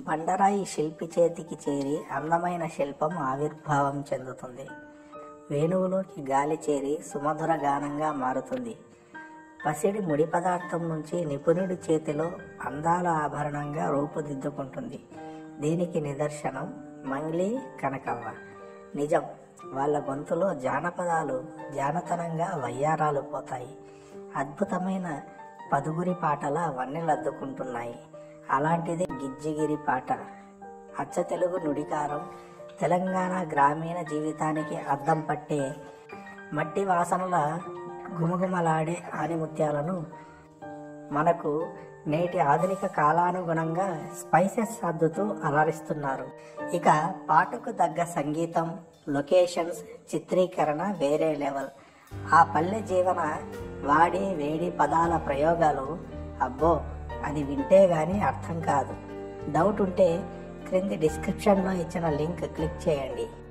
బండరాయి శిల్పి చేతికి చేరి అందమైన శిల్పం ఆవిర్భావం చెందుతుంది వేణువులోకి గాలి చేరి సుమధుర గానంగా మారుతుంది పసిడి ముడి పదార్థం నుంచి నిపుణుడి చేతిలో అందాల ఆభరణంగా రూపుదిద్దుకుంటుంది దీనికి నిదర్శనం మంగ్లీ కనకవ్వ నిజం వాళ్ళ గొంతులో జానపదాలు జానతనంగా వయ్యారాలు పోతాయి అద్భుతమైన పదుగురి పాటల వన్నెలద్దుకుంటున్నాయి అలాంటిదే గిజ్జిగిరి పాట అచ్చ తెలుగు నుడికారం తెలంగాణ గ్రామీణ జీవితానికి అద్దం పట్టే మట్టి వాసనల గుమగుమలాడే ఆనిముత్యాలను మనకు నేటి ఆధునిక కాలానుగుణంగా స్పైసెస్ అద్దుతూ అలరిస్తున్నారు ఇక పాటకు తగ్గ సంగీతం లొకేషన్స్ చిత్రీకరణ వేరే లెవెల్ ఆ పల్లె జీవన వాడి వేడి పదాల ప్రయోగాలు అబ్బో అది వింటే గానీ అర్థం కాదు డౌట్ ఉంటే క్రింది డిస్క్రిప్షన్లో ఇచ్చిన లింక్ క్లిక్ చేయండి